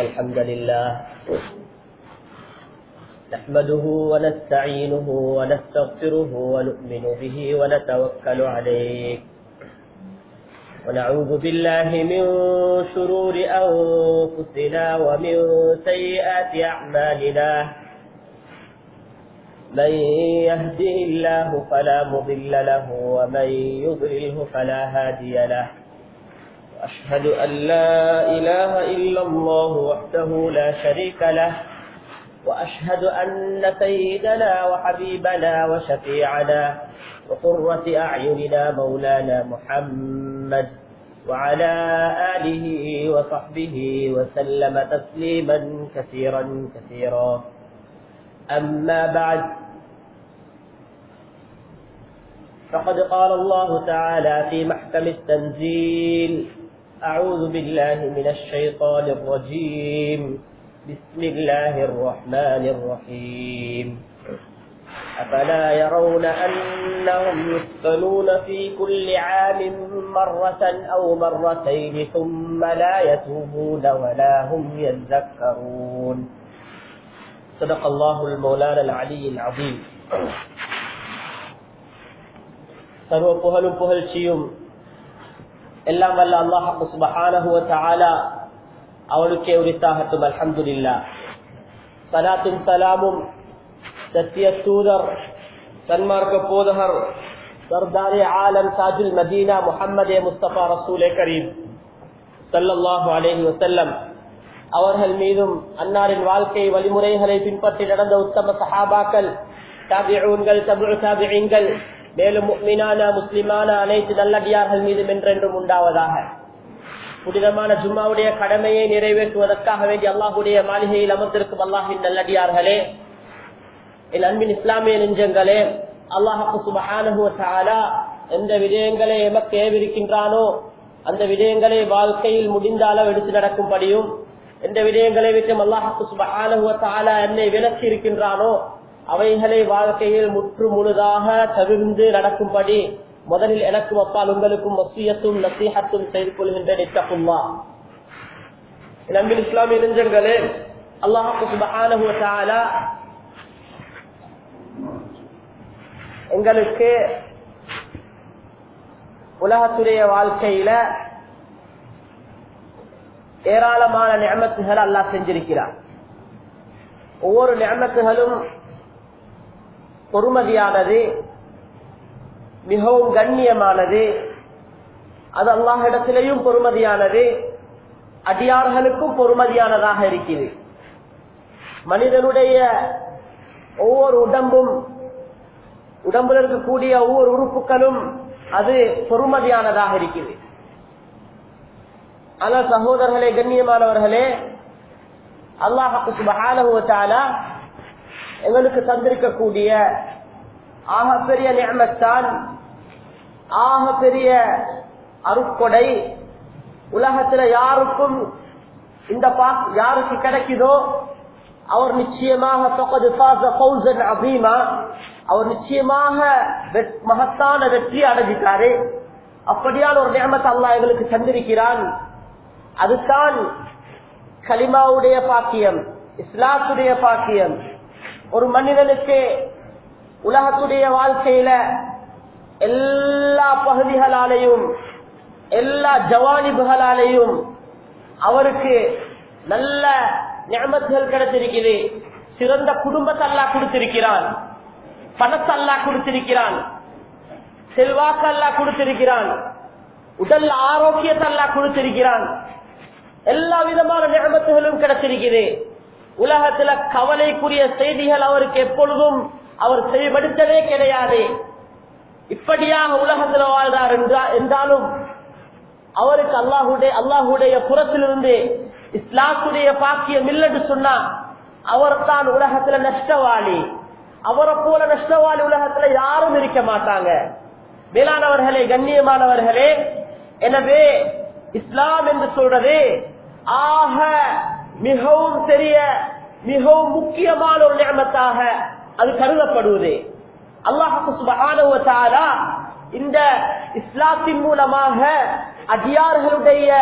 الحمد لله نحمده ونستعينه ونستغفره ونؤمن به ونتوكل عليه ونعوذ بالله من شرور أنفسنا ومن سيئات أعمالنا من يهده الله فلا مضل له ومن يضلله فلا هادي له أشهد أن لا إله إلا الله وحده لا شريك له وأشهد أن سيدنا وحبيبنا وشفيعنا وقرة أعيننا مولانا محمد وعلى آله وصحبه وسلم تسليما كثيرا كثيرا أما بعد فقد قال الله تعالى في محكم التنزيل أعوذ بالله من الشيطان الرجيم بسم الله الرحمن الرحيم أفلا يرون أنهم يفتنون في كل عام مرة أو مرتين ثم لا يتوبون ولا هم يذكرون صدق الله المولانا العلي العظيم சர்வ புகழும் புகழ்ச்சியும் எல்லாம் வல்ல அல்லாஹு சுபஹானஹு தஆலா அவனுக்கே உரித்தாகட்டும் அல்ஹம்துலில்லா சலாத்தும் சலாமும் சத்திய தூதர் சன்மார்க்க போதகர் சர்தாரி ஆலம் தாஜுல் மதீனா முஹம்மதே முஸ்தபா ரசூலே கரீம் சல்லல்லாஹு அலைஹி வஸல்லம் அவர்கள் மீதும் அன்னாரின் வாழ்க்கை வழிமுறைகளை பின்பற்றி நடந்த உத்தம சஹாபாக்கள் தாபிஊன்கள் தபு தாபிஈன்கள் மேலும் மீனான முஸ்லிமான அனைத்து நல்லடியார்கள் மீதும் என்றென்றும் உண்டாவதாக புனிதமான ஜும்மாவுடைய கடமையை நிறைவேற்றுவதற்காக வேண்டிய அல்லாஹுடைய மாளிகையில் அமர்ந்திருக்கும் அல்லாஹின் நல்லடியார்களே என் அன்பின் இஸ்லாமிய நெஞ்சங்களே அல்லாஹு சுபஹானுவத்தாலா எந்த விடயங்களை எமக்கு ஏவிருக்கின்றானோ அந்த விடயங்களை வாழ்க்கையில் முடிந்த அளவு எடுத்து நடக்கும்படியும் எந்த விடயங்களை விட்டு அல்லாஹு சுபஹானுவத்தாலா என்னை விலக்கி இருக்கின்றானோ அவைகளை வாழ்க்கையில் முற்று முழுதாக தவிர்ந்து நடக்கும்படி முதலில் எனக்கும் அப்பால் உங்களுக்கும் வசியத்தும் நசீகத்தும் செய்து கொள்கின்ற நித்தகுமா நம்பில் இஸ்லாமிய இளைஞர்களே அல்லாஹு சுபஹானுவத்தாலா எங்களுக்கு உலகத்துடைய வாழ்க்கையில ஏராளமான நியமத்துகள் அல்லாஹ் செஞ்சிருக்கிறார் ஒவ்வொரு நியமத்துகளும் பொறுமதியானது மிகவும் கண்ணியமானது அது அல்லாஹிடத்திலேயும் பொறுமதியானது அடியார்களுக்கும் பொறுமதியானதாக இருக்கிறது மனிதனுடைய ஒவ்வொரு உடம்பும் உடம்புல இருக்கக்கூடிய ஒவ்வொரு உறுப்புகளும் அது பொறுமதியானதாக இருக்குது ஆனால் சகோதரர்களே கண்ணியமானவர்களே அல்லாஹு சுபஹானுவத்தாலா எங்களுக்கு தந்திருக்கக்கூடிய ஆக பெரிய நியமத்தான் ஆக பெரிய அருக்கொடை உலகத்துல யாருக்கும் இந்த யாருக்கு கிடைக்குதோ அவர் நிச்சயமாக அபீமா அவர் நிச்சயமாக மகத்தான வெற்றி அடைஞ்சிட்டாரு அப்படியான ஒரு நியமத்தை அல்லா எங்களுக்கு தந்திருக்கிறான் அதுதான் கலிமாவுடைய பாக்கியம் இஸ்லாத்துடைய பாக்கியம் ஒரு மனிதனுக்கு உலகத்துடைய வாழ்க்கையில எல்லா பகுதிகளாலேயும் எல்லா ஜவானிபுகளாலேயும் அவருக்கு நல்ல நியமத்துகள் கிடைத்திருக்கிறது சிறந்த குடும்பத்தை அல்லா கொடுத்திருக்கிறான் பணத்தை அல்லா கொடுத்திருக்கிறான் செல்வாக்கு அல்லா கொடுத்திருக்கிறான் உடல் ஆரோக்கியத்தை அல்லா கொடுத்திருக்கிறான் எல்லா விதமான நியமத்துகளும் கிடைச்சிருக்கிறது உலகத்துல கவலைக்குரிய செய்திகள் அவருக்கு எப்பொழுதும் அவர் செயல்படுத்தவே கிடையாது இப்படியாக உலகத்துல வாழ்றார் என்றாலும் அவருக்கு அல்லாஹுடைய அல்லாஹுடைய புறத்திலிருந்து இஸ்லாத்துடைய பாக்கியம் இல்லைன்னு சொன்னா அவர் தான் உலகத்துல நஷ்டவாளி அவரை போல நஷ்டவாளி உலகத்துல யாரும் இருக்க மாட்டாங்க மேலானவர்களே கண்ணியமானவர்களே எனவே இஸ்லாம் என்று சொல்றது ஆக மிகவும் பெரிய மிகவும் முக்கியமான ஒரு நியமத்தாக அது கருதப்படுவது அல்லாஹு சுபஹானுவ இந்த இஸ்லாத்தின் மூலமாக அடியார்களுடைய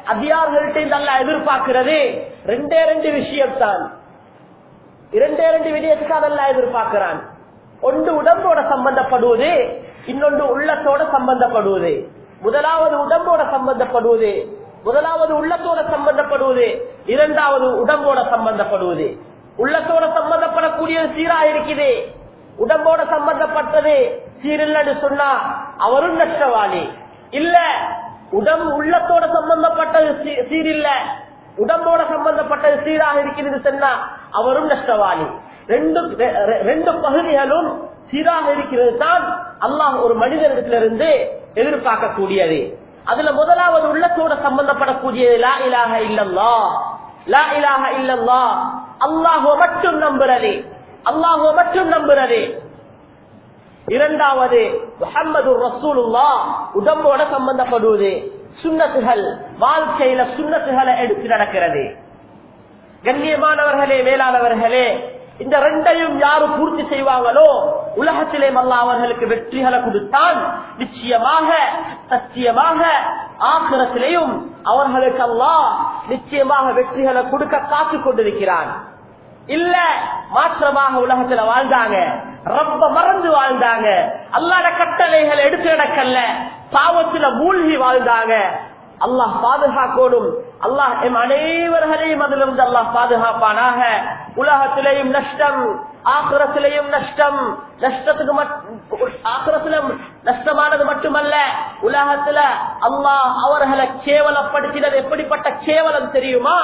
அதிகாரிகள்கிட்ட நல்லா எதிர்பார்க்கிறது ரெண்டே ரெண்டு விஷயம் தான் இரண்டே ரெண்டு விடயத்துக்கு அதெல்லாம் எதிர்பார்க்கிறான் ஒன்று உடம்போட சம்பந்தப்படுவது இன்னொன்று உள்ளத்தோட சம்பந்தப்படுவது முதலாவது உடம்போட சம்பந்தப்படுவது முதலாவது உள்ளத்தோட சம்பந்தப்படுவது இரண்டாவது உடம்போட சம்பந்தப்படுவது உள்ளத்தோட சம்பந்தப்படக்கூடிய சீரா இருக்குது உடம்போட சம்பந்தப்பட்டது சீரில்லன்னு சொன்னா அவரும் நஷ்டவாளி இல்ல உடம் உள்ளத்தோட சம்பந்தப்பட்டது சீ- சீரில்ல உடம்போட சம்பந்தப்பட்டது சீராக இருக்கிறது சொன்னா அவரும் நஷ்டவாளி ரெண்டு ரெ- ரெ- ரெண்டு பகுதிகளும் சீராக இருக்கிறது தான் அல்லாஹ் ஒரு மனிதனிடத்திலிருந்து எதிர்பார்க்கக்கூடியது அதுல முதலாவது உள்ளத்தோட சம்பந்தப்படக்கூடியது லா இலாஹ இல்லல்லா லா இலாஹ இல்லல்லா அல்லாஹுவ மட்டும் நம்புறது அல்லாஹுவ மட்டும் நம்புறது இரண்டாவது முஹம்மது ரசூலுல்லா உடம்போட சம்பந்தப்படுவது சுண்ணத்துகள் வாழ்க்கையில சுண்ணத்துகளை எடுத்து நடக்கிறது கண்ணியமானவர்களே மேலானவர்களே இந்த ரெண்டையும் யாரு பூர்த்தி செய்வாங்களோ உலகத்திலே அல்லா அவர்களுக்கு வெற்றிகளை கொடுத்தான் நிச்சயமாக சத்தியமாக ஆக்கிரத்திலேயும் அவர்களுக்கு அல்லாஹ் நிச்சயமாக வெற்றிகளை கொடுக்க காத்துக் கொண்டிருக்கிறான் இல்ல மாற்றமாக உலகத்துல வாழ்ந்தாங்க ரொம்ப மறந்து வாழ்ந்தாங்க அல்லாட கட்டளைகளை எடுத்து நடக்கல பாவத்துல மூழ்கி வாழ்ந்தாங்க அல்லாஹ் பாதுகாக்கணும் அல்லாஹ் எம் அனைவர்களையும் அதிலிருந்து அல்லாஹ் பாதுகாப்பானாக உலகத்திலேயும் நஷ்டம் ஆக்கிரத்திலேயும் நஷ்டம் நஷ்டத்துக்கு ஆக்கிரத்திலும் நஷ்டமானது மட்டுமல்ல உலகத்துல அல்லாஹ் அவர்களை கேவலப்படுத்தினது எப்படிப்பட்ட கேவலம் தெரியுமா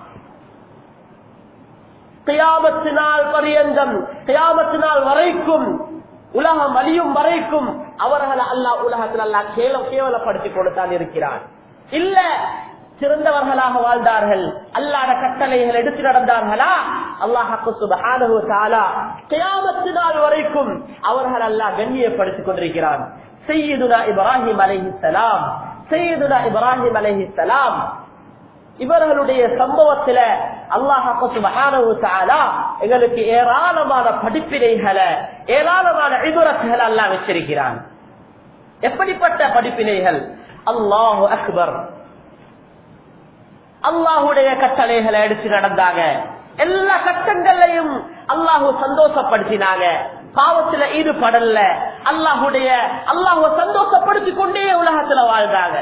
கியாமத்து நாள் பரியந்தம் கியாமத்து நாள் வரைக்கும் உலகம் அழியும் வரைக்கும் அவர்களை அல்லாஹ் உலகத்தில் அல்லாஹ் கேவல கேவலப்படுத்தி கொடுத்தான் இருக்கிறான் இல்ல சிறந்தவர்களாக வாழ்ந்தார்கள் அல்லாத கட்டளைகள் எடுத்து நடந்தார்களா அல்லாஹு சுபஹானஹு தஆலா கியாமத்து நாள் வரைக்கும் அவர்கள் அல்லாஹ் கண்ணியப்படுத்திக் கொண்டிருக்கிறான் சையதுனா இப்ராஹிம் அலைஹிஸ்ஸலாம் சையதுனா இப்ராஹிம் அலைஹிஸ்ஸலாம் இவர்களுடைய சம்பவத்துல அல்லாஹு சுபஹானஹு தஆலா எங்களுக்கு ஏராளமான படிப்பினைகளை ஏராளமான இபரத்துகளை அல்லாஹ் வச்சிருக்கிறான் எப்படிப்பட்ட படிப்பினைகள் அல்லாஹு அக்பர் அல்லாஹுடைய கட்டளைகளை எடுத்து நடந்தாங்க எல்லா கட்டங்களையும் அல்லாஹு சந்தோஷப்படுத்தினாங்க பாவத்துல ஈடுபடல அல்லாஹுடைய அல்லாஹுவ சந்தோஷப்படுத்தி கொண்டே உலகத்துல வாழ்ந்தாங்க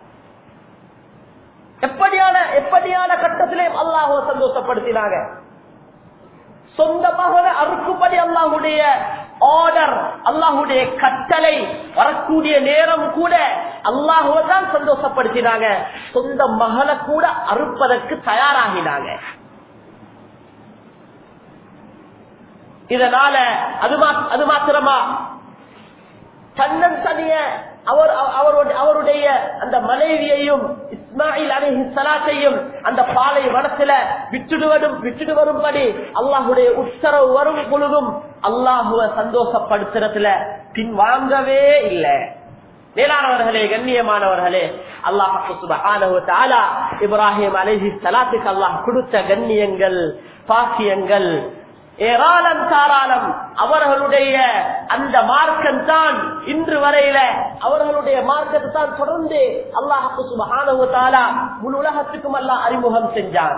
எப்படியான எப்படியான கட்டத்திலையும் அல்லாஹுவ சந்தோஷப்படுத்தினாங்க சொந்த மகனை அறுக்கும்படி அல்லாஹுடைய ஆர்டர் அல்லாஹுடைய கட்டளை வரக்கூடிய நேரம் கூட அல்லாஹுவ தான் சந்தோஷப்படுத்தினாங்க சொந்த மகளை கூட அறுப்பதற்கு தயாராகினாங்க இதனால அது மா- அது மாத்திரமா தன்னன் தனிய அவர் அவருடைய அவருடைய அந்த மனைவியையும் இஸ்மாயில் அலி சலாத்தையும் அந்த பாலை வனத்துல விட்டுடுவதும் விட்டுடு வரும்படி அல்லாஹுடைய உத்தரவு வரும் பொழுதும் அல்லாஹுவ சந்தோஷப்படுத்துறதுல பின் வாங்கவே இல்லை மேலானவர்களே கண்ணியமானவர்களே அல்லாஹு சுபஹானஹு தஆலா இப்ராஹிம் அலைஹி ஸலாத்துக்கு அல்லாஹ் கொடுத்த கண்ணியங்கள் பாக்கியங்கள் ஏராளம் தாராளம் அவர்களுடைய அந்த மார்க்கம் தான் இன்று வரையில அவர்களுடைய மார்க்கத்தை தான் தொடர்ந்து அல்லாஹு சுபஹானஹு தஆலா முழு உலகத்துக்கும் அல்லாஹ் அறிமுகம் செஞ்சான்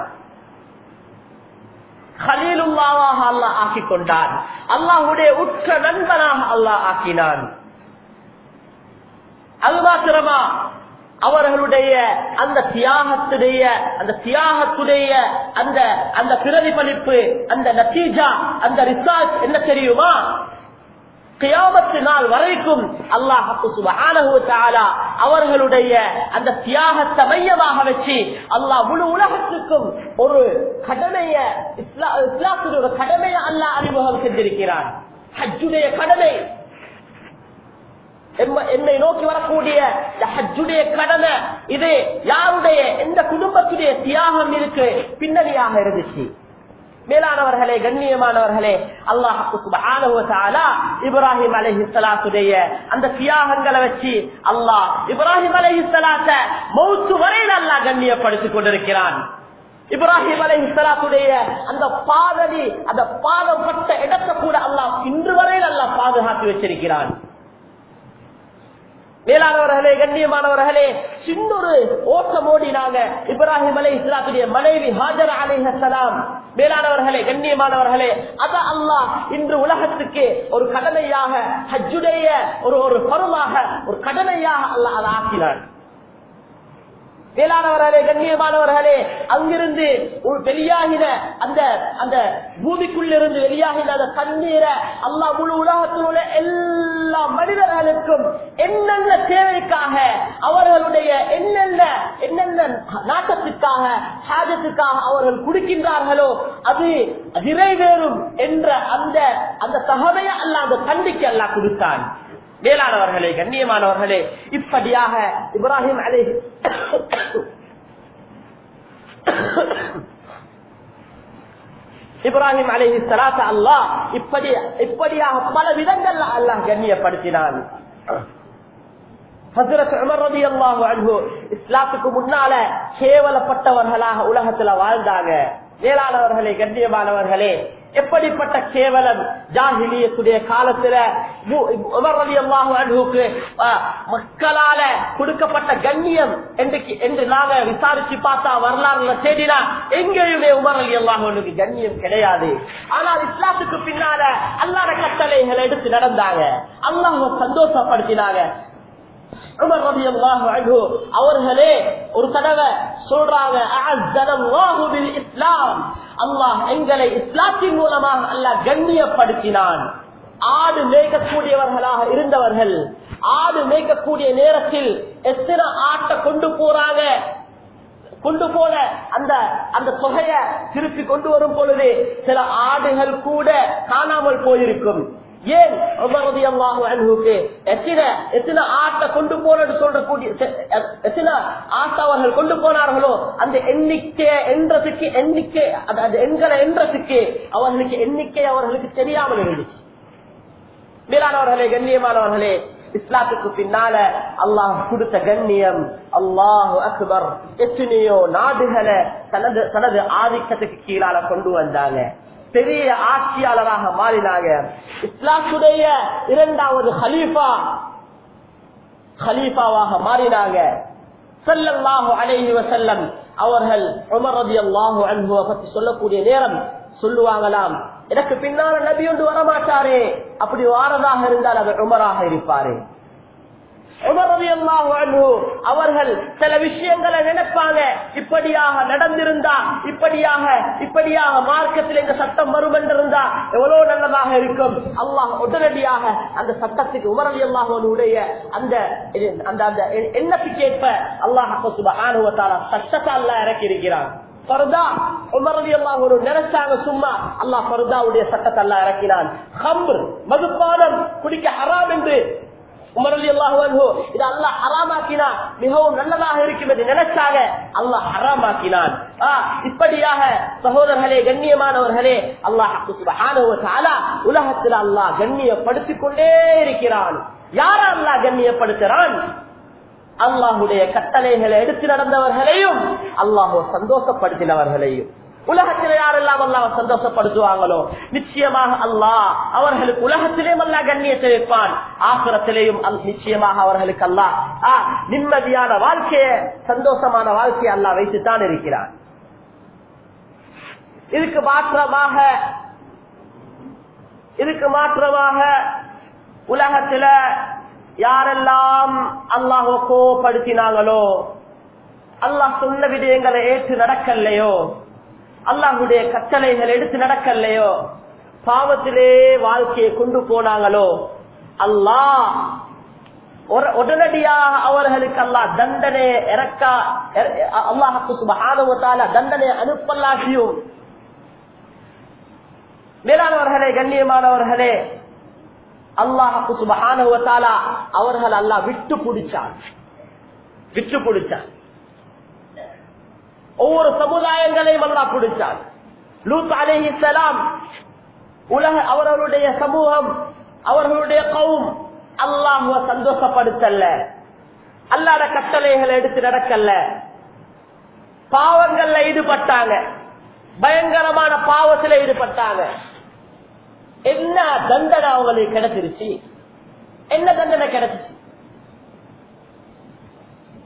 ஹலீலுல்லாவாக அல்லாஹ் ஆக்கிக் கொண்டான் அல்லாஹுடைய உற்ற நண்பனாக அல்லாஹ் ஆக்கினான் அது மாத்திரமா அவர்களுடைய அந்த தியாகத்துடைய அந்த தியாகத்துடைய அந்த அந்த பிரதிபலிப்பு அந்த நத்தீஜா அந்த ரிசார்ட் என்ன தெரியுமா கியாமத்து நாள் வரைக்கும் அல்லாஹு சுப்ஹானஹு வ தஆலா அவர்களுடைய அந்த தியாகத்தை மையமாக வச்சு அல்லாஹ் முழு உலகத்துக்கும் ஒரு கடமைய இஸ்லா- இஸ்லாத்துடைய ஒரு கடமையை அல்லாஹ் அறிமுகம் செஞ்சிருக்கிறான் ஹஜ்ஜுடைய கடமை எம்ம- என்னை நோக்கி வரக்கூடிய இந்த ஹஜ்ஜுடைய கடமை இது யாருடைய எந்த குடும்பத்துடைய தியாகம் இருக்கு பின்னணியாக இருந்துச்சு மேலானவர்களே கண்ணியமானவர்களே அல்லாஹ் சுப்ஹானஹு வ தஆலா இப்ராஹிம் அலைஹிஸ்ஸலாத்துடைய அந்த தியாகங்களை வச்சு அல்லாஹ் இப்ராஹிம் அலைஹிஸ்ஸலாத்த மௌத்து வரையில் அல்லாஹ் கண்ணியப்படுத்திக் கொண்டிருக்கிறான் இப்ராஹிம் அலைஹிஸ்ஸலாத்துடைய அந்த பாதடி அந்த பாதம் பட்ட இடத்தை கூட அல்லாஹ் இன்று வரையில் அல்லாஹ் பாதுகாத்து வச்சிருக்கிறான் மேலானவர்களே கண்ணியமானவர்களே சின்னொரு ஓட்டம் ஓடினாங்க இப்ராஹிம் அலை இஸ்லாத்துடைய மனைவி ஹாஜர் அலைஹலாம் மேலானவர்களே கண்ணியமானவர்களே அத அல்லாஹ் இன்று உலகத்துக்கு ஒரு கடமையாக ஹஜ்ஜுடைய ஒரு ஒரு பருவாக ஒரு கடமையாக அல்லாஹ் அதை ஆக்கினான் மேலானவர்களே கண்ணியமானவர்களே அங்கிருந்து ஒரு வெளியாகின அந்த அந்த பூமிக்குள்ளிருந்து வெளியாகின அந்த தண்ணீரை அல்லா முழு உலகத்தில் உள்ள எல்லா மனிதர்களுக்கும் என்னென்ன தேவைக்காக அவர்களுடைய என்னென்ன என்னென்ன நாட்டத்துக்காக சாதத்துக்காக அவர்கள் குடிக்கின்றார்களோ அது நிறைவேறும் என்ற அந்த அந்த தகவையை அல்ல அந்த தண்டிக்கு அல்லா கொடுத்தான் மேலானவர்களே கண்ணியமானவர்களே இப்படியாக இப்ராஹிம் அலை இப்ராஹிம் அலைஹி சலாத்த அல்லாஹ் இப்படி இப்படியாக பல விதங்கள்ல அல்லாஹ் கண்ணியப்படுத்தினான் ஹசரத் உமர் ரலியல்லாஹு அன்ஹு இஸ்லாத்துக்கு முன்னால கேவலப்பட்டவர்களாக உலகத்துல வாழ்ந்தாங்க மேலானவர்களே கண்ணியமானவர்களே எப்படிப்பட்ட கேவலம் ஜாகிலியத்துடைய காலத்துல உமர் ரலியல்லாஹு அன்ஹுக்கு மக்களால கொடுக்கப்பட்ட கண்ணியம் என்று என்று நாங்க விசாரிச்சு பார்த்தா வரலாறுல தேடினா எங்கேயுமே உமர் ரலியல்லாஹு அன்ஹுக்கு கண்ணியம் கிடையாது ஆனால் இஸ்லாத்துக்கு பின்னால அல்லாத கட்டளைகளை எடுத்து நடந்தாங்க அல்லாஹ் சந்தோஷப்படுத்தினாங்க அவர்களே ஒரு தடவை சொல்றாங்க இஸ்லாம் அல்லாஹ் எங்களை இஸ்லாத்தின் மூலமாக அல்லாஹ் கண்ணியப்படுத்தினான் ஆடு மேய்க்கக்கூடியவர்களாக இருந்தவர்கள் ஆடு மேய்க்கக்கூடிய நேரத்தில் எத்தனை ஆட்டை கொண்டு போறாங்க கொண்டு போன அந்த அந்த தொகையை திருப்பி கொண்டு வரும் பொழுது சில ஆடுகள் கூட காணாமல் போயிருக்கும் ஏன் எத்தனை எத்தனை ஆட்டை கொண்டு போனது சொல்றக்கூடிய எத்தனை ஆட்டை அவர்கள் கொண்டு போனார்களோ அந்த எண்ணிக்கை என்றதுக்கு எண்ணிக்கை அந்த எண்களை என்றதுக்கு அவர்களுக்கு எண்ணிக்கை அவர்களுக்கு தெரியாமல் இருந்துச்சு மேலானவர்களே கண்ணியமானவர்களே இஸ்லாத்துக்கு பின்னால அல்லாஹ் கொடுத்த கண்ணியம் அல்லாஹு அக்பர் எத்தனையோ நாடுகளை தனது தனது ஆதிக்கத்துக்கு கீழால கொண்டு வந்தாங்க பெரிய ஆட்சியாளராக மாறினாங்க இஸ்லாத்துடைய இரண்டாவது ஹலீஃபா ஹலீஃபாவாக மாறினாங்க செல்லல்லாஹு அலைஹி வசல்லம் அவர்கள் உமர் ரதி அல்லாஹு அன்புவ பத்தி சொல்லக்கூடிய நேரம் சொல்லுவாங்களாம் எனக்கு பின்னால நபி ஒன்று வரமாட்டாரே அப்படி வாரதாக இருந்தால் அது உமராக இருப்பாரு அவர்கள் சில விஷயங்களை நினைப்பாங்க இப்படியாக நடந்திருந்தா இப்படியாக இப்படியாக மார்க்கத்தில் எங்க சட்டம் வரும் என்றிருந்தா எவ்வளவு நல்லதாக இருக்கும் அல்லாஹ் உடனடியாக அந்த சட்டத்துக்கு உமரலி அல்லாஹனுடைய அந்த அந்த அந்த எண்ணத்துக்கு ஏற்ப அல்லாஹ் சுபஹானுவத்தால சட்டத்தை அல்ல இறக்கி இருக்கிறான் பர்தா உமரலி அல்லாஹ் ஒரு நினைச்சாங்க சும்மா அல்லாஹ் பர்தாவுடைய சட்டத்தை அல்ல இறக்கினான் ஹம்ர் மதுபானம் குடிக்க ஹராம் என்று உமரலி அல்லாஹு இது அல்லாஹ் ஹராமாக்கினா மிகவும் நல்லதாக இருக்கும் என்று நினைச்சாங்க அல்லாஹ் ஹராமாக்கினான் இப்படியாக சகோதரர்களே கண்ணியமானவர்களே அல்லாஹ் உலகத்தில் அல்லாஹ் கண்ணியப்படுத்திக் கொண்டே இருக்கிறான் யார அல்லாஹ் கண்ணியப்படுத்துறான் அல்லாஹுடைய கட்டளைகளை எடுத்து நடந்தவர்களையும் அல்லாஹோ சந்தோஷப்படுத்தினவர்களையும் உலகத்தில் யாரெல்லாம் அல்லாஹ் சந்தோஷப்படுத்துவாங்களோ நிச்சயமாக அல்லாஹ் அவர்களுக்கு உலகத்திலேயும் அல்லா கண்ணியத்தை வைப்பான் ஆசுரத்திலேயும் நிச்சயமாக அவர்களுக்கு அல்லாஹ் நிம்மதியான வாழ்க்கைய சந்தோஷமான வாழ்க்கையை அல்லாஹ் வைத்துத்தான் இருக்கிறான் இதுக்கு மாற்றமாக இதுக்கு மாற்றமாக உலகத்துல யாரெல்லாம் அல்லாஹோ கோப்படுத்தினாங்களோ அல்லாஹ் சொன்ன விடயங்களை ஏற்று நடக்கலையோ அல்லாஹுடைய கட்டளைகள் எடுத்து நடக்கலையோ பாவத்திலே வாழ்க்கையை கொண்டு போனாங்களோ அல்லாஹ் உடனடியாக அவர்களுக்கு அல்லாஹ் தண்டனை இறக்கா அல்லாஹுக்கு சுபகானுவத்தால தண்டனை அனுப்பல்லாட்டியும் மேலானவர்களே கண்ணியமானவர்களே அல்லாஹுக்கு சுபகானுவத்தாலா அவர்கள் அல்லாஹ் விட்டு பிடிச்சான் விட்டு பிடிச்சான் ஒவ்வொரு சமுதாயங்களையும் அல்லா பிடிச்சான் லூத் அலேஹிசலாம் உலக அவர்களுடைய சமூகம் அவர்களுடைய கவும் அல்லாஹுவ சந்தோஷப்படுத்தல்ல அல்லாட கட்டளைகளை எடுத்து நடக்கல பாவங்கள்ல ஈடுபட்டாங்க பயங்கரமான பாவத்துல ஈடுபட்டாங்க என்ன தண்டனை அவங்களுக்கு கிடைச்சிருச்சு என்ன தண்டனை கிடைச்சிச்சு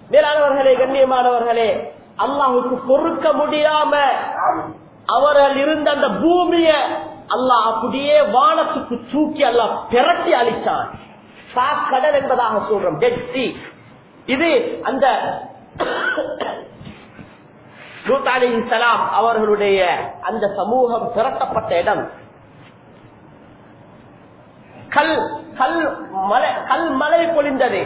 மேலானவர்களே கண்ணியமானவர்களே அல்லாஹுக்கு பொறுக்க முடியாம அவர்கள் இருந்த அந்த பூமிய அல்லாஹ் அப்படியே வானத்துக்கு தூக்கி அல்லாஹ் பிரட்டி அளித்தான் சாக்கடல் என்பதாக சொல்றோம் டெட் சி இது அந்த லூத் அலைஹிஸ்ஸலாம் அவர்களுடைய அந்த சமூகம் திரட்டப்பட்ட இடம் கல் கல் மலை கல் மலை பொழிந்தது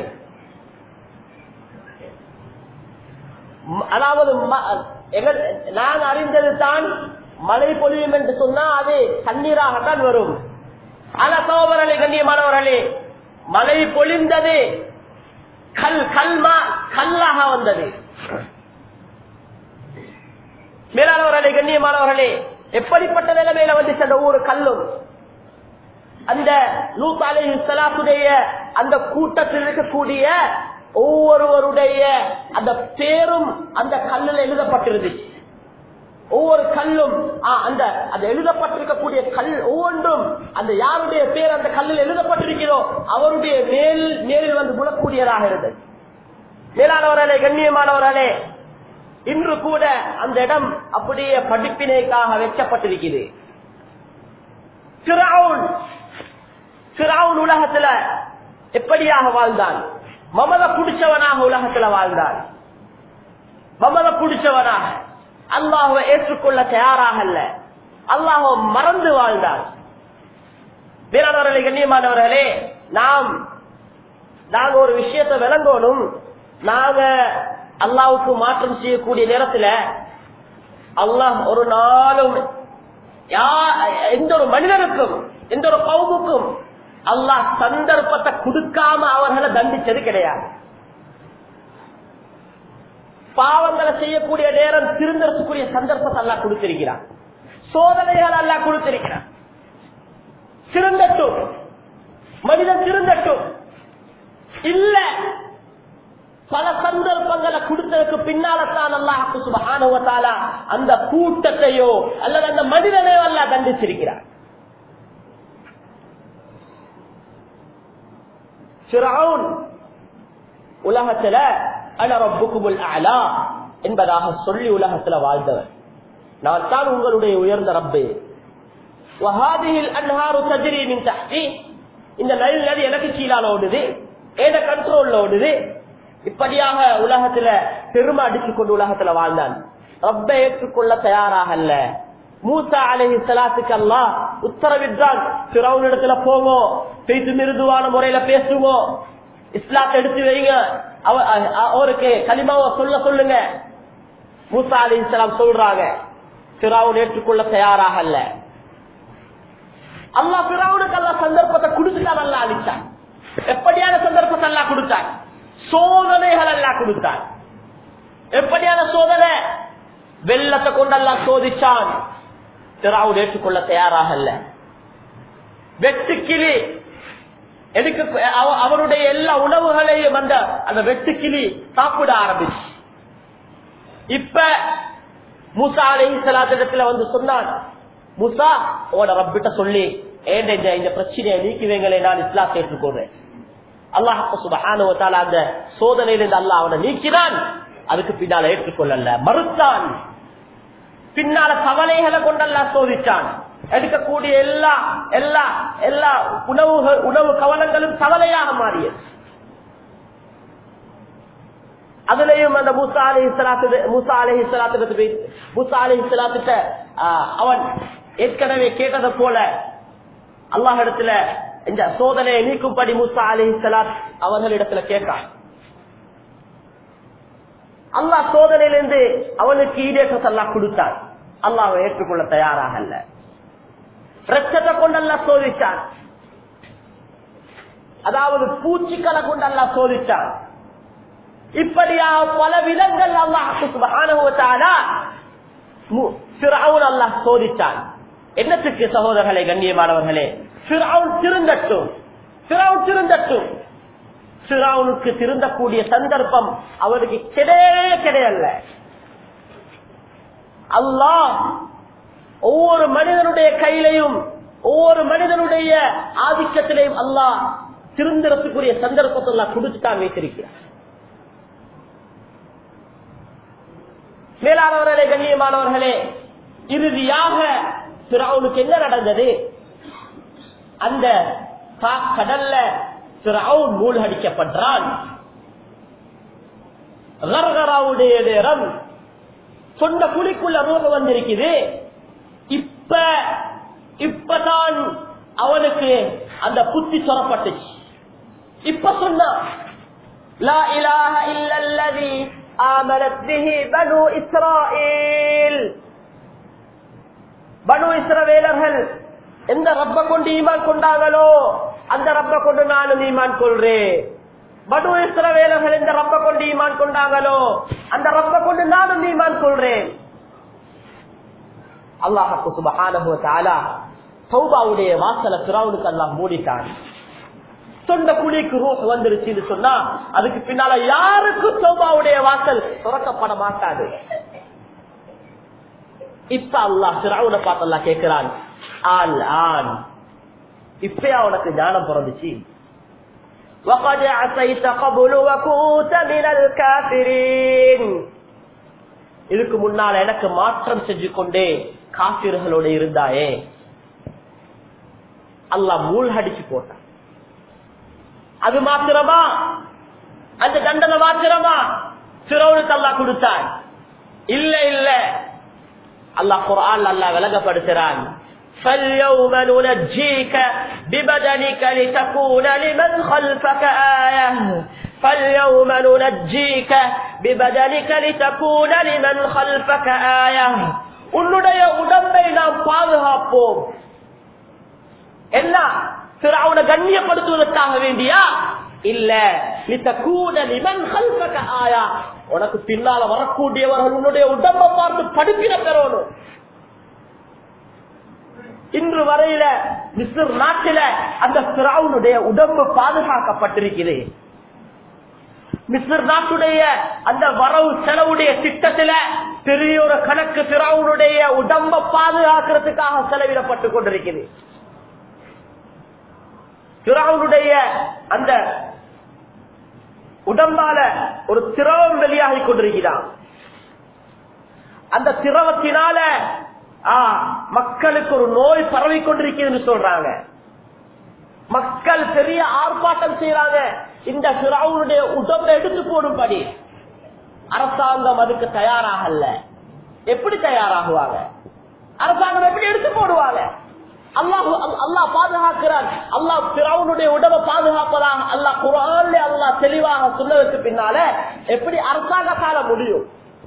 ம- அதாவது ம- எங்கள் நான் அறிந்தது தான் மழை பொழியும் என்று சொன்னா அது தண்ணீராகத்தான் வரும் ஆனா சோதரர்களே கண்ணியமானவர்களே மழை பொழிந்தது கல் கல்மா கல்லாக வந்தது மேலானவர்களே கண்ணியமானவர்களே எப்படிப்பட்ட நிலைமையில வந்துச்சு அந்த ஊரு கல்லும் அந்த லூத் அலைஹி ஸலாத்துடைய அந்த கூட்டத்தில் இருக்கக்கூடிய ஒவ்வொருவருடைய அந்த பேரும் அந்த கல்லில் எழுதப்பட்டிருந்துச்சு ஒவ்வொரு கல்லும் ஆ, அந்த அந்த எழுதப்பட்டிருக்கக்கூடிய கல் ஒவ்வொன்றும் அந்த யாருடைய பேர் அந்த கல்லில் எழுதப்பட்டிருக்கிறோ அவருடைய மேல் மேலில் வந்து முழக்கூடியதாக இருந்தது மேலானவர்களே கண்ணியமானவர்களே இன்று கூட அந்த இடம் அப்படியே படிப்பினைக்காக வைக்கப்பட்டிருக்கிறது ஃபிரௌன் ஃபிரௌன் உலகத்துல எப்படியாக வாழ்ந்தான் மமத புடிச்சவனாக உலகத்துல வாழ்ந்தான் மமத புடிச்சவனாக அல்லாஹுவை ஏற்றுக்கொள்ள தயாராக அல்ல அல்லாஹுவை மறந்து வாழ்ந்தான் வீரர்களே கண்ணியமானவர்களே நாம் நாங்க ஒரு விஷயத்தை விளங்கணும் நாங்க அல்லாவுக்கு மாற்றம் செய்யக்கூடிய நேரத்துல அல்லாஹ் ஒரு நாளும் யா- எந்த ஒரு மனிதனுக்கும் எந்த ஒரு கவுமுக்கும் அல்லாஹ் சந்தர்ப்பத்தை கொடுக்காம அவர்களை தண்டிச்சது கிடையாது பாவங்களை செய்யக்கூடிய நேரம் திருந்தறதுக்குரிய சந்தர்ப்பத்தை அல்லாஹ் கொடுத்திருக்கிறான் சோதனைகள் அல்லாஹ் கொடுத்திருக்கிறான் திருந்தட்டும் மனிதன் திருந்தட்டும் இல்ல பல சந்தர்ப்பங்களை கொடுத்ததுக்கு பின்னால்தான் அல்லாஹ் சுபஹானஹு வ தஆலா அந்த கூட்டத்தையோ அல்லது அந்த மனிதனையோ அல்லாஹ் தண்டிச்சிருக்கிறார் ஃபிரௌன் உலகத்துல அன ரப்புக்குமுல் அலா என்பதாக சொல்லி உலகத்துல வாழ்ந்தவர் நான் தான் உங்களுடைய உயர்ந்த ரப்பு وهذه الانهار تجري من تحتي இந்த நைல் நதி எனக்கு கீழால ஓடுது ஏத கண்ட்ரோல்ல ஓடுது இப்படியாக உலகத்துல பெருமை அடிச்சு கொண்டு உலகத்துல வாழ்ந்தான் ரப்பை ஏற்றுக்கொள்ள தயாராக அல்ல மூசா அலஹி சலாத்துக்கு அல்லா உத்தரவிட்டான் பிறவுன் இடத்துல போவோம் பேசி மிருதுவான முறையில பேசுவோம் இஸ்லாத்தை எடுத்து வைங்க அவ- அ- அ- அவருக்கு கலிமாவை சொல்ல சொல்லுங்க மூசா அலி இஸ்லாம் சொல்றாங்க பிறவுன் ஏற்றுக்கொள்ள தயாராக அல்ல அல்லாஹ் பிறவுனுக்கு அல்லா சந்தர்ப்பத்தை கொடுத்துட்டான் அல்லா அளித்தான் எப்படியான சந்தர்ப்பத்தை அல்லா கொடுத்தான் சோதனைகள் எல்லாம் கொடுத்தான் எப்படியான சோதனை வெள்ளத்தை கொண்டு எல்லாம் சோதிச்சான் பிறவுன் ஏற்றுக்கொள்ள தயாராக அல்ல வெட்டுக்கிளி எதுக்கு அவ- அவருடைய எல்லா உணவுகளையும் அந்த அந்த வெட்டுக்கிளி சாப்பிட ஆரம்பிச்சு இப்ப மூசா அலைஹி ஸலாத்திடத்துல வந்து சொன்னான் மூசா உங்களோட ரப்பிட்ட சொல்லி ஏண்ட இந்த இந்த பிரச்சனையை நீக்குவீங்களே நான் இஸ்லாத்தை ஏற்றுக்கொள்றேன் அல்லாஹ் சுபஹானஹு வ தஆலா அந்த சோதனையிலிருந்து அல்லாஹ் அவனை நீக்கினான் அதுக்கு பின்னால ஏற்றுக்கொள்ளல மறுத்தான் பின்னால கவலைகளை கொண்டெல்லாம் சோதிச்சான் எடுக்கக்கூடிய எல்லா எல்லா எல்லா உணவுகள் உணவு கவலங்களும் கவலையாக மாறியது அதுலயும் அந்த மூசா அலி இஸ்லாத்து மூசா அலி இஸ்லாத்து மூசா அலி இஸ்லாத்திட்ட அவன் ஏற்கனவே கேட்டதை போல அல்லாஹ் இடத்துல இந்த சோதனையை நீக்கும்படி மூசா அலி இஸ்லாத் அவர்களிடத்துல கேட்டான் அல்லாஹ் சோதனையிலிருந்து அவனுக்கு ஈடேற்றத்தை அல்லாஹ் கொடுத்தான் அல்லாஹ் ஏற்றுக்கொள்ள தயாராக அல்ல ரத்தத்தை கொண்டு அல்லாஹ் சோதிச்சான் அதாவது பூச்சிக்களை கொண்டு அல்லாஹ் சோதிச்சான் இப்படியா பல விதங்கள் அல்லாஹ் சுப்ஹானஹு வ தஆலா மு- ஃபிரௌன் அல்லாஹ் சோதிச்சான் என்னத்துக்கு சகோதரர்களே கண்ணியமானவர்களே ஃபிரௌன் திருந்தட்டும் ஃபிரௌன் திருந்தட்டும் ஃபிரௌனுக்கு திருந்தக்கூடிய சந்தர்ப்பம் அவருக்கு கிடையவே கிடையல்ல அல்லாஹ் ஒவ்வொரு மனிதனுடைய கையிலையும் ஒவ்வொரு மனிதனுடைய ஆதிக்கத்திலையும் அல்லாஹ் திருந்தறதுக்குரிய சந்தர்ப்பத்தை அல்லாஹ் கொடுத்துட்டான் வைத்திருக்கிறார் மேலானவர்களே கண்ணியமானவர்களே இறுதியாக பிறவுனுக்கு என்ன நடந்தது அந்த கா- கடல்ல பிறவுன் மூழ்கடிக்கப்படுறான் கர்கராவுடைய நேரம் சொந்த குழிக்குள்ள ரூப வந்திருக்குது இப்ப இப்பதான் அவனுக்கு அந்த புத்தி சொரப்பட்டுச்சு இப்ப சொன்னா லா இலாஹ இல்லல்லதி ஆமனத் பிஹி பனு இஸ்ராயீல் பனு இஸ்ரவேலர்கள் எந்த ரப்ப கொண்டு ஈமான் கொண்டாங்களோ அந்த ரப்ப கொண்டு நானும் ஈமான் கொள்றேன் பனு இஸ்ரவேலர்கள் எந்த ரப்ப கொண்டு ஈமான் கொண்டாங்களோ அந்த ரப்ப கொண்டு நானும் ஈமான் கொள்றேன் அல்லாஹு சுபஹானஹு வ தஆலா தௌபாவுடைய வாசல ஃபிரௌனுக்கு அல்லாஹ் மூடிட்டான் சொந்த குழிக்கு ரூஹ் வந்துருச்சுன்னு சொன்னா அதுக்கு பின்னால யாருக்கும் தௌபாவுடைய வாசல் திறக்கப்பட மாட்டாது இப்ப அல்லாஹ் ஃபிரௌனை பார்த்து அல்லாஹ் கேட்கிறான் ஆல் ஆன் இப்பயா உனக்கு ஞானம் பிறந்துச்சு وقد عصيت قبل وكنت من الكافرين இதுக்கு முன்னால் எனக்கு மாற்றம் செஞ்சு கொண்டே காபிர்களோட இருந்தாயே அல்லாஹ் மூழ்கடிச்சு போட்டான் அது மாத்திரமா அந்த தண்டனை மாத்திரமா சிறவனுக்கு அல்லாஹ் கொடுத்தான் இல்ல இல்ல அல்லாஹ் குர்ஆன் அல்லாஹ் விளங்கப்படுத்துறான் فاليوم ننجيك ببدنك لتكون لمن خلفك آية فاليوم ننجيك ببدنك لتكون لمن خلفك آية உன்னுடைய உடம்பை நாம் பாதுகாப்போம் என்ன பிறவுன கண்ணியப்படுத்துவதற்காக வேண்டியா இல்ல லித்தக்கூட லிமன் ஹல்பக ஆயா உனக்கு பின்னால வரக்கூடியவர்கள் உன்னுடைய உடம்பை பார்த்து படிப்பின பெறணும் இன்று வரையில மிஸ்ர் நாட்டில அந்த பிறவுனுடைய உடம்பு பாதுகாக்கப்பட்டிருக்கிறது மிஸ்ர் நாட்டுடைய அந்த வரவு செலவுடைய திட்டத்தில பெரிய ஒரு கணக்கு பிறவுனுடைய உடம்ப பாதுகாக்கிறதுக்காக செலவிடப்பட்டு கொண்டிருக்கிறது பிறவுனுடைய அந்த உடம்பால ஒரு திரவம் வெளியாகி கொண்டிருக்கிறான் அந்த திரவத்தினால ஆ, மக்களுக்கு ஒரு நோய் பரவி கொண்டிருக்கிறது சொல்றாங்க மக்கள் பெரிய ஆர்ப்பாட்டம் செய்யறாங்க இந்த பிறவுனுடைய உடம்பை எடுத்து போடும்படி அரசாங்கம் அதுக்கு தயாராகல எப்படி தயாராகுவாங்க அரசாங்கம் எப்படி எடுத்து போடுவாங்க அல்லாஹ் அல்லாஹ் பாதுகாக்கிறான் அல்லாஹ் பிறவுனுடைய உடம்பை பாதுகாப்பதாக அல்லாஹ் குரான்ல அல்லாஹ் தெளிவாக சொன்னதற்கு பின்னால எப்படி அரசாங்க கால முடியும்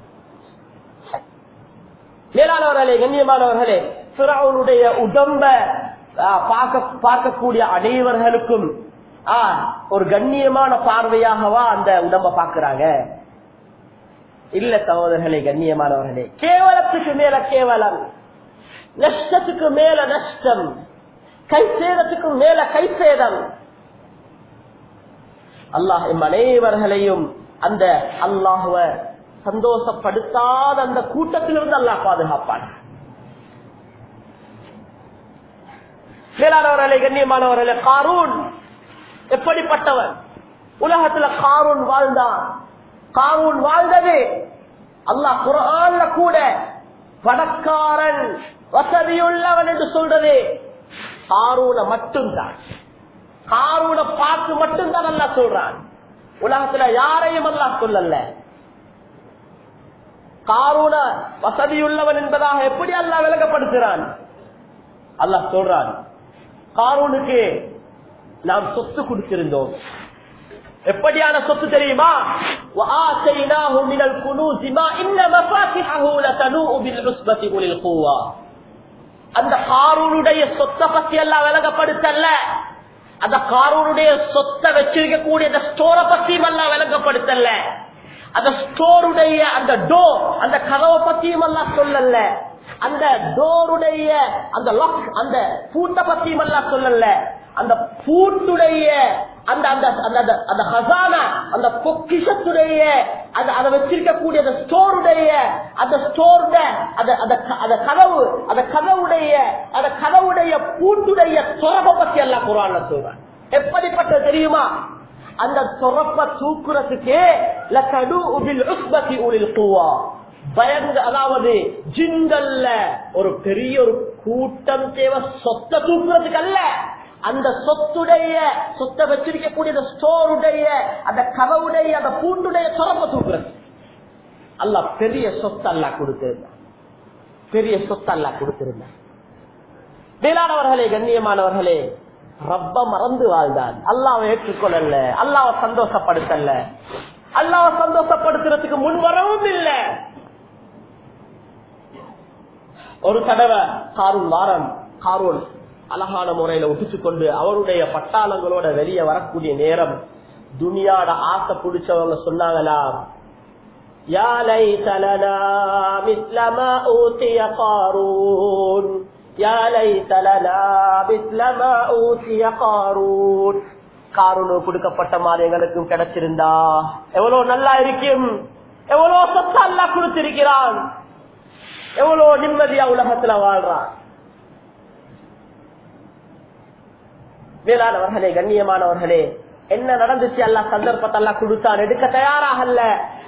மேலானவர்களே கண்ணியமானவர்களே பிறவுனுடைய உடம்ப ஆ, பார்க்க பார்க்கக்கூடிய அனைவர்களுக்கும் ஆ, ஒரு கண்ணியமான பார்வையாகவா அந்த உடம்ப பாக்குறாங்க இல்ல சகோதரர்களே கண்ணியமானவர்களே கேவலத்துக்கு மேல கேவலம் நஷ்டத்துக்கு மேல நஷ்டம் கை சேதத்துக்கு மேல கை சேதம் அல்லாஹ் எம் அனைவர்களையும் அந்த அல்லாஹுவ சந்தோஷப்படுத்தாத அந்த கூட்டத்திலிருந்து அல்லாஹ் பாதுகாப்பான் மேலானவர்களே கண்ணியமானவர்களே காரூன் எப்படிப்பட்டவன் உலகத்துல காரூன் வாழ்ந்தான் காரூன் வாழ்ந்தது அல்லாஹ் குரான்ல கூட பணக்காரன் வசதியுள்ளவன் என்று சொல்றது காரூன மட்டும்தான் காரூன பார்த்து மட்டும்தான் அல்லாஹ் சொல்றான் உலகத்துல யாரையும் அல்லாஹ் சொல்லல காரூன வசதியுள்ளவன் என்பதாக எப்படி அல்லாஹ் விளங்கப்படுத்துறான் அல்லாஹ் சொல்றான் காரூனுக்கு நாம் சொத்து கொடுத்திருந்தோம் எப்படியான சொத்து தெரியுமா وَآتَيْنَاهُ مِنَ الْكُنُوزِ مَا إِنَّ مَفَاتِحَهُ لَتَنُوءُ بِالْعُصْبَةِ أُولِي الْقُوَّةِ அந்த காரூனுடைய சொத்தை பத்தி எல்லாம் விளங்கப்படுத்தல அந்த காரூனுடைய சொத்தை வச்சிருக்க கூடிய அந்த ஸ்டோரை பத்தியும் எல்லாம் விளங்கப்படுத்தல அந்த ஸ்டோருடைய அந்த டோர் அந்த கதவை பத்தியும் எல்லாம் சொல்லல அந்த டோருடைய அந்த லாக் அந்த பூட்டை பத்தியும் எல்லாம் சொல்லல அந்த பூட்டுடைய அந்த அந்த அந்த அந்த- அந்த ஹசானா அந்த பொக்கிஷத்துடைய அந்த அதை வச்சிருக்கக்கூடிய அந்த ஸ்டோருடைய அந்த ஸ்டோருட அந்த அந்த க- அந்த கதவு அந்த கதவுடைய அந்த கதவுடைய பூட்டுடைய சொரப பத்தி எல்லாம் குரான்ல சொல்றான் எப்படிப்பட்ட தெரியுமா அந்த சொரப்ப தூக்குறதுக்கே லகடு உபில் உஸ்பதி உலில் குவா பயங்க அதாவது ஜிங்கல்ல ஒரு பெரிய ஒரு கூட்டம் தேவை சொத்தை தூக்குறதுக்கு அல்ல அந்த சொத்துடைய சொத்தை வச்சிருக்கக்கூடிய அந்த ஸ்டோருடைய அந்த கதவுடைய அந்த பூண்டுடைய சொரப்ப தூக்குறது அல்ல பெரிய சொத்து அல்ல கொடுத்திருந்தான் பெரிய சொத்து அல்ல கொடுத்திருந்தான் வேளாணவர்களே கண்ணியமானவர்களே ரப்ப மறந்து வாழ்ந்தான் அல்லாவை ஏற்றுக்கொள்ளல அல்லாவை சந்தோஷப்படுத்தல அல்லாவை சந்தோஷப்படுத்துறதுக்கு முன் வரவும் இல்லை ஒரு தடவை காரூன் வாரம் காரூன் அழகான முறையில ஒப்பிச்சு கொண்டு அவருடைய பட்டாளங்களோட வெளியே வரக்கூடிய நேரம் துனியாட ஆசை பிடிச்சவங்க சொன்னாங்களா يا ليت لنا مثل ما أوتي قارون يا ليت لنا مثل ما أوتي قارون காரூனு கொடுக்கப்பட்ட மாதிரி எங்களுக்கும் கிடைச்சிருந்தா எவ்வளவு நல்லா இருக்கும் எவ்வளவு சொத்து அல்லா கொடுத்திருக்கிறான் எவ்வளவு நிம்மதியா உலகத்துல வாழ்றான் மேலானவர்களே கண்ணியமானவர்களே என்ன நடந்துச்சு அல்லா சந்தர்ப்பத்தை எல்லாம் கொடுத்தான் எடுக்க தயாராகல்ல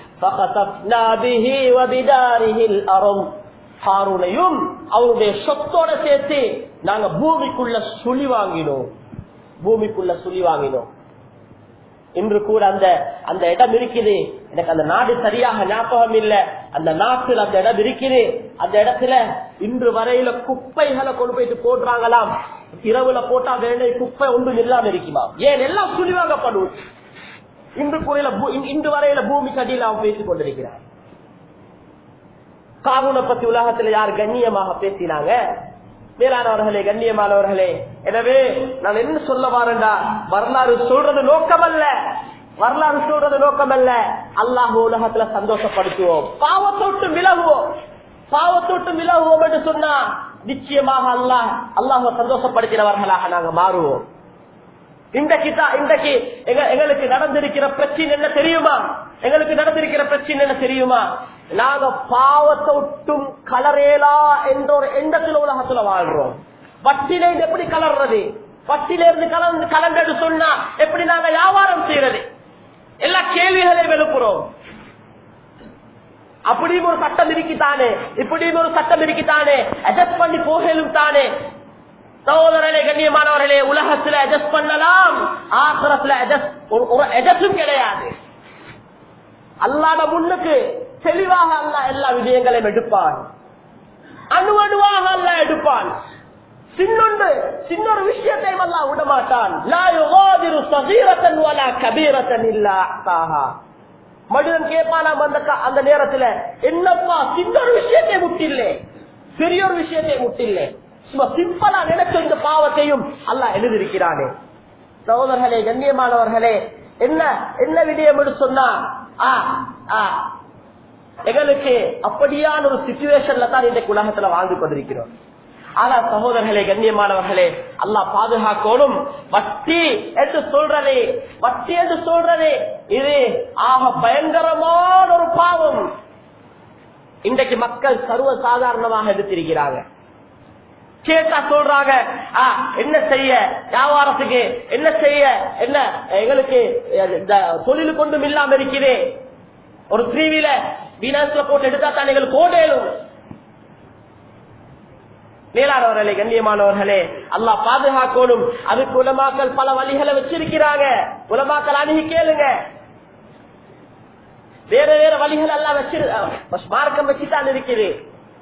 ஹாரூனையும் அவருடைய சொத்தோட சேர்த்து நாங்க பூமிக்குள்ள சுழி வாங்கினோம் பூமிக்குள்ள சுழி வாங்கினோம் இன்று கூட அந்த அந்த இடம் இருக்குது எனக்கு அந்த நாடு சரியாக ஞாபகம் இல்ல அந்த நாட்டில் அந்த இடம் இருக்குது அந்த இடத்துல இன்று வரையில குப்பைகளை கொண்டு போயிட்டு போடுறாங்களாம் இரவுல போட்டா வேண்டிய குப்பை ஒன்றும் இல்லாம இருக்குமா ஏன் எல்லாம் சுழிவாங்கப்படும் இன்று குறையில இன்று வரையில பூமிக்கு அடியில் அவன் பேசிக் கொண்டிருக்கிறார் காரூனை பத்தி உலகத்துல யார் கண்ணியமாக பேசினாங்க மேலானவர்களே கண்ணியமானவர்களே எனவே நான் என்ன சொல்ல வாரண்டா வரலாறு சொல்றது நோக்கம் அல்ல வரலாறு சொல்றது நோக்கம் அல்ல அல்லாஹ் உலகத்துல சந்தோஷப்படுத்துவோம் பாவத்தொட்டு விலகுவோம் பாவத்தொட்டு விலகுவோம் என்று சொன்னா நிச்சயமாக அல்லாஹ் அல்லாஹ் சந்தோஷப்படுத்தினவர்களாக நாங்க மாறுவோம் இன்றைக்கு தான் இன்றைக்கு எங்களுக்கு நடந்திருக்கிற பிரச்சனை என்ன தெரியுமா எங்களுக்கு நடந்திருக்கிற பிரச்சனை என்ன தெரியுமா நாங்க பாவத்தை விட்டும் கலரேலா என்ற ஒரு எண்ணத்துல உலகத்துல வாழ்றோம் வட்டில எப்படி கலர்றது வட்டில இருந்து கலந்து கலந்து சொன்னா எப்படி நாங்க வியாபாரம் செய்யறது எல்லா கேள்விகளையும் எழுப்புறோம் அப்படியும் ஒரு சட்டம் இருக்கித்தானே இப்படியும் ஒரு சட்டம் இருக்கித்தானே அட்ஜஸ்ட் பண்ணி போகலும் தானே சகோதரர்களே கண்ணியமானவர்களே உலகத்துல அட்ஜஸ்ட் பண்ணலாம் ஆசிரத்துல ஒரு அட்ஜஸ்டும் கிடையாது அல்லாத முன்னுக்கு தெளிவாக அல்ல எல்லா விடயங்களையும் எடுப்பான் அணு அணுவாக அல்ல எடுப்பான் சின்னொன்று சின்னொரு விஷயத்தையும் அல்ல விடமாட்டான் மனிதன் கேட்பானாம் அந்த அந்த நேரத்துல என்னப்பா சின்னொரு விஷயத்தை முட்டில்லே பெரிய ஒரு விஷயத்தை முட்டில்லே சும்மா சிம்பிளா நினைச்ச இந்த பாவத்தையும் அல்ல எழுதியிருக்கிறானே சகோதரர்களே கண்ணியமானவர்களே என்ன என்ன விடயம் என்று சொன்னா எங்களுக்கு அப்படியான ஒரு சிச்சுவேஷன்ல தான் இன்றைக்கு உலகத்துல வாழ்ந்து கொண்டிருக்கிறோம் ஆனா சகோதரர்களே கண்ணியமானவர்களே அல்லா பாதுகாக்கணும் வட்டி என்று சொல்றதே வட்டி என்று சொல்றதே இது ஆக பயங்கரமான ஒரு பாவம் இன்றைக்கு மக்கள் சர்வ சாதாரணமாக எடுத்திருக்கிறாங்க கேட்டா சொல்றாங்க என்ன செய்ய வியாபாரத்துக்கு என்ன செய்ய என்ன எங்களுக்கு இந்த தொழில் கொண்டும் இல்லாம இருக்கிறே ஒரு த்ரீ வீலர் வீனஸ்ல போட்டு எடுத்தா தான் எங்களுக்கு ஓடேலும் மேலானவர்களே கண்ணியமானவர்களே அல்லா பாதுகாக்கணும் அதுக்கு உலமாக்கள் பல வழிகளை வச்சிருக்கிறாங்க உலமாக்கள் அணுகி கேளுங்க வேற வேற வழிகள் எல்லாம் வச்சிரு மார்க்கம் வச்சுதான் இருக்குது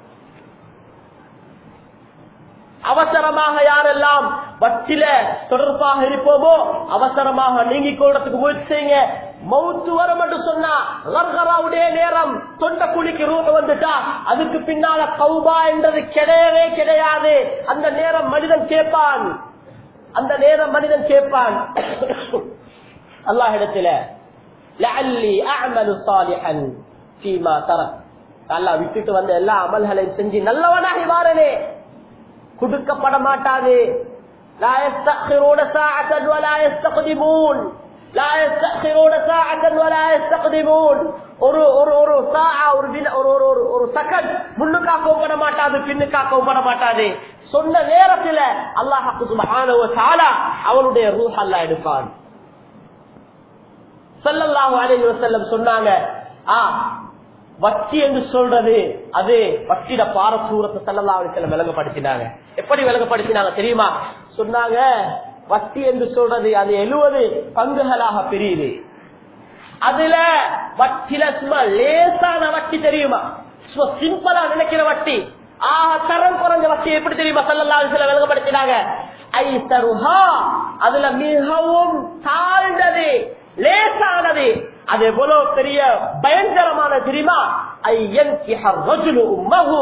அவசரமாக யாரெல்லாம் வட்டில தொடர்பாக இருப்போமோ அவசரமாக நீங்கிக் கொள்றதுக்கு முயற்சி செய்யுங்க மௌத்து வரும் என்று சொன்னா லர்கராவுடைய நேரம் தொண்ட குழிக்கு ரூப வந்துட்டா அதுக்கு பின்னால கௌபா என்றது கிடையவே கிடையாது அந்த நேரம் மனிதன் கேட்பான் அந்த நேரம் மனிதன் கேட்பான் அல்லாஹ் இடத்துல லஅல்லி அஅமலு சாலிஹன் ஃபீமா தரக் அல்லாஹ் விட்டுட்டு வந்த எல்லா அமல்களையும் செஞ்சு நல்லவனாகி மாறனே கொடுக்கப்பட மாட்டாது لا يستأخرون ساعة ولا يستقدمون لا يستأخرون ساعة ولا يستقدمون ஒரு ஒரு ஒரு சாஆ ஒரு வின- ஒரு ஒரு ஒரு ஒரு செகண்ட் முன்னுக்காக்கவும் பட மாட்டாது பின்னுக்காக்கவும் பட மாட்டாது சொன்ன நேரத்துல அல்லாஹ் சுப்ஹானஹு வ தஆலா அவனுடைய ரூஹ் அல்லாஹ் எடுப்பான் ஸல்லல்லாஹு அலைஹி வஸல்லம் சொன்னாங்க ஆ வட்டி என்று சொல்றது அது வட்டிட பாரசூரத்தை செல்லலாம் விளங்கப்படுத்தினாங்க எப்படி விளங்கப்படுத்தினாங்க தெரியுமா சொன்னாங்க வட்டி என்று சொல்றது அது எழுவது பங்குகளாக பிரியுது அதுல வட்டில சும்மா லேசான வட்டி தெரியுமா சும்மா சிம்பிளா நினைக்கிற வட்டி ஆஹ் தரம் குறைஞ்ச வட்டி எப்படி தெரியுமா சல்லல்லா சில விளங்கப்படுத்தினாங்க ஐ தருஹா அதுல மிகவும் தாழ்ந்தது லேசானது அது எவ்வளவு பெரிய பயங்கரமான தெரியுமா ஐயன் உம்மகு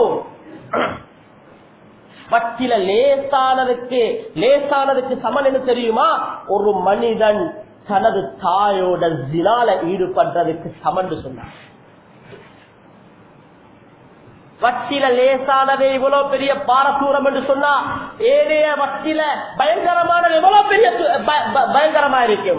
வட்டில லேசானதுக்கு லேசானதுக்கு சமன் என்ன தெரியுமா ஒரு மனிதன் தனது தாயோட ஜினால ஈடுபடுறதுக்கு சமன் சொன்னார் வட்டில லேசானதே இவ்வளவு பெரிய பாரசூரம் என்று சொன்னா ஏனைய வட்டில பயங்கரமானது எவ்வளவு பெரிய சு- ப- ப- பயங்கரமா இருக்கும்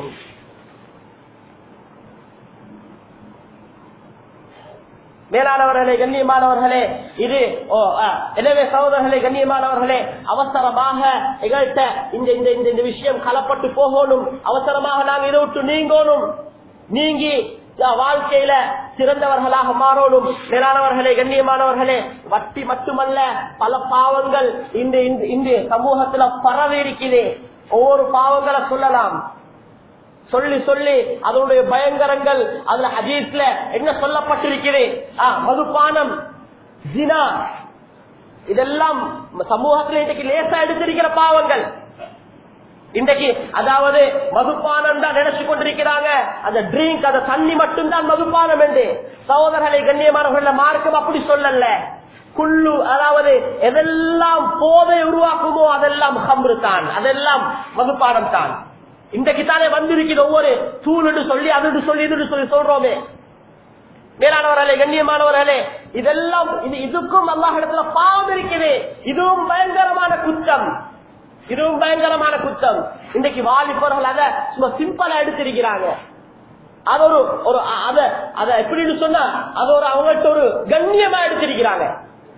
மேலானவர்களே கண்ணியமானவர்களே இது ஓ, ஆ, எனவே சகோதரர்களே கண்ணியமானவர்களே அவசரமாக எங்கள்கிட்ட இந்த இந்த இந்த இந்த விஷயம் கலப்பட்டு போகணும் அவசரமாக நாங்க இதை விட்டு நீங்கணும் நீங்கி ஆ, வாழ்க்கையில சிறந்தவர்களாக மாறணும் மேலானவர்களே கண்ணியமானவர்களே வட்டி மட்டுமல்ல பல பாவங்கள் இந்த இந்த- இந்த சமூகத்துல பரவி இருக்குது ஒவ்வொரு பாவங்களை சொல்லலாம் சொல்லி சொல்லி அதனுடைய பயங்கரங்கள் அதுல ஹதீஸ்ல என்ன சொல்லப்பட்டிருக்கிறது ஆ, மதுபானம் ஜினா இதெல்லாம் சமூகத்தில் இன்றைக்கு லேசா எடுத்திருக்கிற பாவங்கள் இன்றைக்கு அதாவது மதுபானம் தான் நினைச்சு கொண்டிருக்கிறாங்க அந்த ட்ரிங்க் அந்த தண்ணி மட்டும்தான் மதுபானம் என்று சகோதரர்களை கண்ணியமானவர்கள் மார்க்கம் அப்படி சொல்லல குள்ளு அதாவது எதெல்லாம் போதை உருவாக்குமோ அதெல்லாம் ஹம்ரு தான் அதெல்லாம் மதுபானம் தான் இன்றைக்கு தானே வந்திருக்கிற ஒவ்வொரு தூள் சொல்லி அது சொல்லி இது சொல்லி சொல்றோமே மேலானவர்களே கண்ணியமானவர்களே இதெல்லாம் இது இதுக்கும் அல்லாஹிடத்துல பாவம் இருக்குது இதுவும் பயங்கரமான குற்றம் இதுவும் பயங்கரமான குற்றம் இன்றைக்கு வாலிபர்கள் அத சும்மா சிம்பிளா எடுத்திருக்கிறாங்க அது ஒரு ஒரு அ- அத அத எப்படின்னு சொன்னா அது ஒரு அவங்கள்ட்ட ஒரு கண்ணியமா எடுத்திருக்கிறாங்க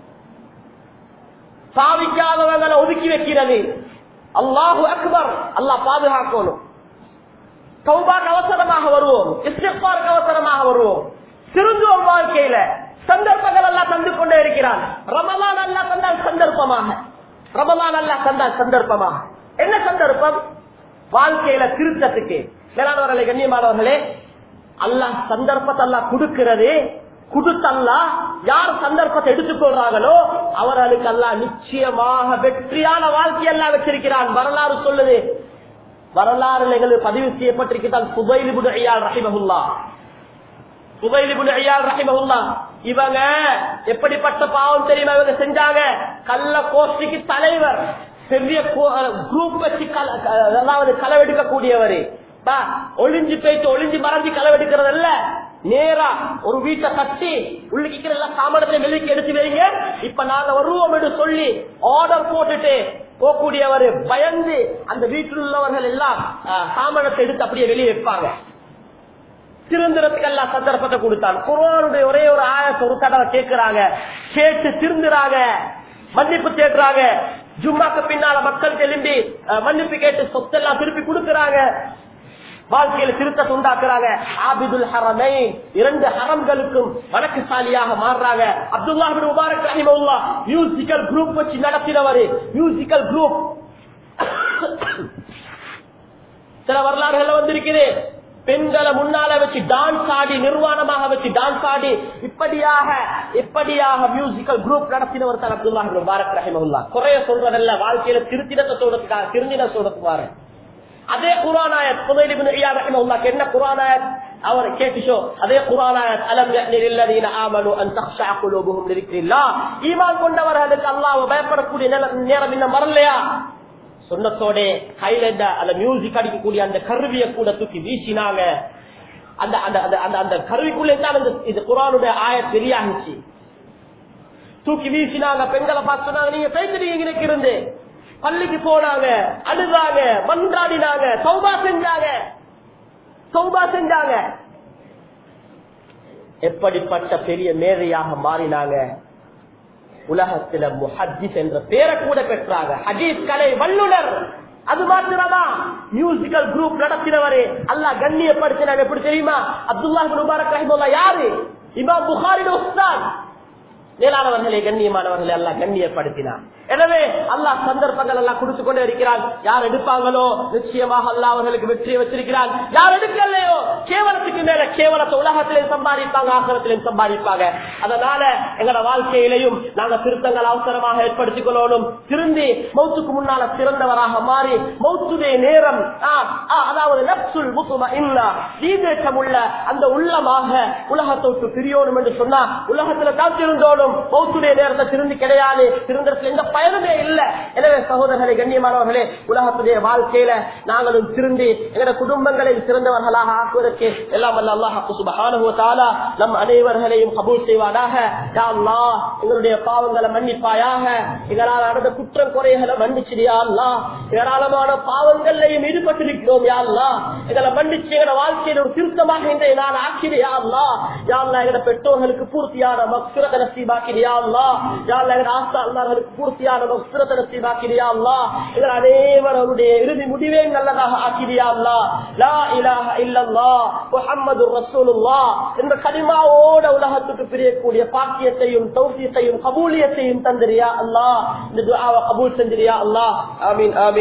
பாவிக்காதவங்களை ஒதுக்கி வைக்கிறது அல்லாஹு அக்பர் அல்லாஹ் பாதுகாக்கணும் சௌபாக்கு அவசரமாக வருவோம் இஸ்திஃபாருக்கு அவசரமாக வருவோம் திருந்துவோம் வாழ்க்கையில சந்தர்ப்பங்கள் எல்லாம் தந்து கொண்டே இருக்கிறான் ரமலான் அல்லா தந்தால் சந்தர்ப்பமாக ரமலான் அல்லா தந்தால் சந்தர்ப்பமாக என்ன சந்தர்ப்பம் வாழ்க்கையில திருத்தத்துக்கு மேலானவர்களே கண்ணியமானவர்களே அல்லாஹ் சந்தர்ப்பத்தை அல்லாஹ் கொடுக்கிறது கொடுத்தல்லா யார் சந்தர்ப்பத்தை எடுத்துக்கொள்றாங்களோ அவர்களுக்கு அல்லாஹ் நிச்சயமாக வெற்றியான வாழ்க்கையெல்லாம் வச்சிருக்கிறான் வரலாறு சொல்லுது வரலாறு எங்களுக்கு பதிவு செய்யப்பட்டிருக்கிறால் சுபைலிபுடு ஐயால் ரஹிமகுல்லா சுபைலிபுடு ஐயால் ரஹிமகுல்லா இவங்க எப்படிப்பட்ட பாவம் தெரியுமா இவங்க செஞ்சாங்க கள்ள கோஷ்டிக்கு தலைவர் பெரிய குரூப் வச்சு கல- க- அதாவது களவெடுக்க கூடியவர் ஒளிஞ்சு போயிட்டு ஒளிஞ்சு மறைஞ்சு களவெடுக்கிறது அல்ல நேரா ஒரு வீட்டை கட்டி உள்ளிக்கிற எல்லா சாமானத்தை வெளிக்கு எடுத்து வைங்க இப்ப நாங்க வருவோம் என்று சொல்லி ஆர்டர் போட்டுட்டு போகக்கூடியவர் பயந்து அந்த வீட்டில் உள்ளவர்கள் எல்லாம் அஹ், சாமானத்தை எடுத்து அப்படியே வெளியே வைப்பாங்க திருந்துறதுக்கு எல்லாம் சந்தர்ப்பத்தை கொடுத்தான் குர்ஆனுடைய ஒரே ஒரு ஆயத்தை ஒரு தடவை கேட்கிறாங்க கேட்டு திருந்துறாங்க மன்னிப்பு தேடுறாங்க ஜும்மாக்கு பின்னால மக்கள் எழும்பி அஹ், மன்னிப்பு கேட்டு சொத்தெல்லாம் திருப்பி கொடுக்கறாங்க வாழ்க்கையில திருத்தத்தை உண்டாக்குறாங்க ஆபிதுல் ஹரமை இரண்டு ஹரம்களுக்கும் வணக்கசாலியாக மாறுறாங்க அப்துல்லா பின் முபாரக் ரஹிமவுல்லா மியூசிக்கல் குரூப் வச்சு நடத்தினவர் மியூசிக்கல் குரூப் சில வரலாறுகள் வந்திருக்குது பெண்களை முன்னால வச்சு டான்ஸ் ஆடி நிர்வாணமாக வச்சு டான்ஸ் ஆடி இப்படியாக இப்படியாக மியூசிக்கல் குரூப் நடத்தினவர் தான் அப்துல்லா பின் முபாரக் ரஹிமவுல்லா குறைய சொல்றதல்ல வாழ்க்கையில திருத்தினத்தை சொல்றதுக்காக திருந்தின சொல்றதுக்கு வாரேன் அதே குரானாயத் புதைல் இப்னு இயாத் ரஹிமஹுல்லாஹ் என்ன குரானாயத் அவர் கேட்டுச்சோ அதே குரானாயத் அலம் யஅனி லில்லதீன ஆமனு அன் தக்ஷா குலூபுஹும் லிذிக்ரில்லாஹ் ஈமான் கொண்டவர்களுக்கு அல்லாஹ் பயப்படக்கூடிய நேர- நேரம் இன்னும் வரலையா சொன்னத்தோட கையில இந்த அந்த மியூசிக் அடிக்கக்கூடிய அந்த கருவியை கூட தூக்கி வீசினாங்க அந்த அந்த அந்த அந்த அந்த கருவிக்குள்ளே தான் இந்த இது குரானுடைய ஆயத் வெளியாகிச்சு தூக்கி வீசினாங்க பெண்களை பார்த்து சொன்னாங்க நீங்க பேசிட்டு இருந்து பள்ளிக்கு போனாங்க அழுதாங்க மன்றாடினாங்க சௌபா செஞ்சாங்க சௌபா செஞ்சாங்க எப்படிப்பட்ட பெரிய மேதையாக மாறினாங்க உலகத்துல முஹத்திஸ் என்ற பேரை கூட பெற்றாங்க ஹதீஸ் கலை வல்லுனர் அது மாத்திரமா மியூசிக்கல் குரூப் நடத்தினவரு அல்லாஹ் கண்ணியப்படுத்தினாங்க எப்படி தெரியுமா அப்துல்லா பின் முபாரக் ரஹிமுல்லா யாரு இமாம் புகாரின் உஸ்தான் மேலானவர்களே கண்ணியமானவர்களை எல்லாம் கண்ணியப்படுத்தினார் எனவே அல்லாஹ் சந்தர்ப்பங்கள் எல்லாம் கொடுத்து கொண்டே இருக்கிறான் யார் எடுப்பாங்களோ நிச்சயமாக அல்லாஹ் அவர்களுக்கு வெற்றியை வச்சிருக்கிறான் யார் எடுக்கலையோ கேவலத்துக்கு மேல கேவலத்தை உலகத்திலே சம்பாதிப்பாங்க ஆசிரத்திலையும் சம்பாதிப்பாங்க அதனால எங்களோட வாழ்க்கையிலையும் நாங்க திருத்தங்கள் அவசரமாக ஏற்படுத்திக் கொள்ளணும் திருந்தி மௌத்துக்கு முன்னால சிறந்தவராக மாறி மௌத்துடைய நேரம் ஆ, ஆ, அதாவது நப்சுல் முத்தும இல்லா தீதேற்றம் உள்ள அந்த உள்ளமாக உலகத்தை விட்டு பிரியோணும் என்று சொன்னா உலகத்துல தான் திருந்தோடும் மௌத்துடைய நேரத்தை திருந்தி கிடையாது திருந்தத்துல எந்த பயனுமே இல்லை எனவே சகோதரர்களை கண்ணியமானவர்களே உலகத்துடைய வாழ்க்கையில நாங்களும் திருந்தி எங்களோட குடும்பங்களை சிறந்தவர்களாக ஆக்குவதற்கு எல்லாம் வல்ல அல்லாஹ் சுப்ஹானஹு வ தஆலா நம் அனைவர்களையும் கபூல் செய்வானாக யா அல்லாஹ் எங்களுடைய பாவங்களை மன்னிப்பாயாக எங்களால் நடந்த குற்றம் குறைகளை மன்னிச்சிடியா அல்லாஹ் ஏராளமான பாவங்களையும் ஈடுபட்டிருக்கிறோம் யா அல்லாஹ் எங்களை மன்னிச்சு எங்களோட வாழ்க்கையில் ஒரு திருத்தமாக இன்றைய நான் ஆக்கிறியா அல்லாஹ் யா அல்லாஹ் எங்களோட பெற்றோர்களுக்கு பூர்த்தியான மக்சுரத்தை நசீபாக்கிறியா அல்லாஹ் யா அல்லாஹ் எங்களோட ஆஸ்தா அல்லாஹர்களுக்கு பூர்த்தியான மக்சுரத்தை நசீபாக்கிறியா அல்லாஹ் எங்கள் அனைவருடைய இறுதி முடிவே நல்லதாக ஆக்கிறியா அல்லாஹ் லா இலாஹ இல்லல்லாஹ் முஹம்மது ரசூலுல்லாஹ் என்ற கலிமாவோட உலகத்துக்கு பிரியக்கூடிய பாக்கியத்தையும் தௌசியத்தையும் கபூலியத்தையும் தந்திரியா அல்லாஹ் இந்த துஆவை கபூல் செஞ்சிரியா அல்லாஹ் ஆமீன் ஆமீன்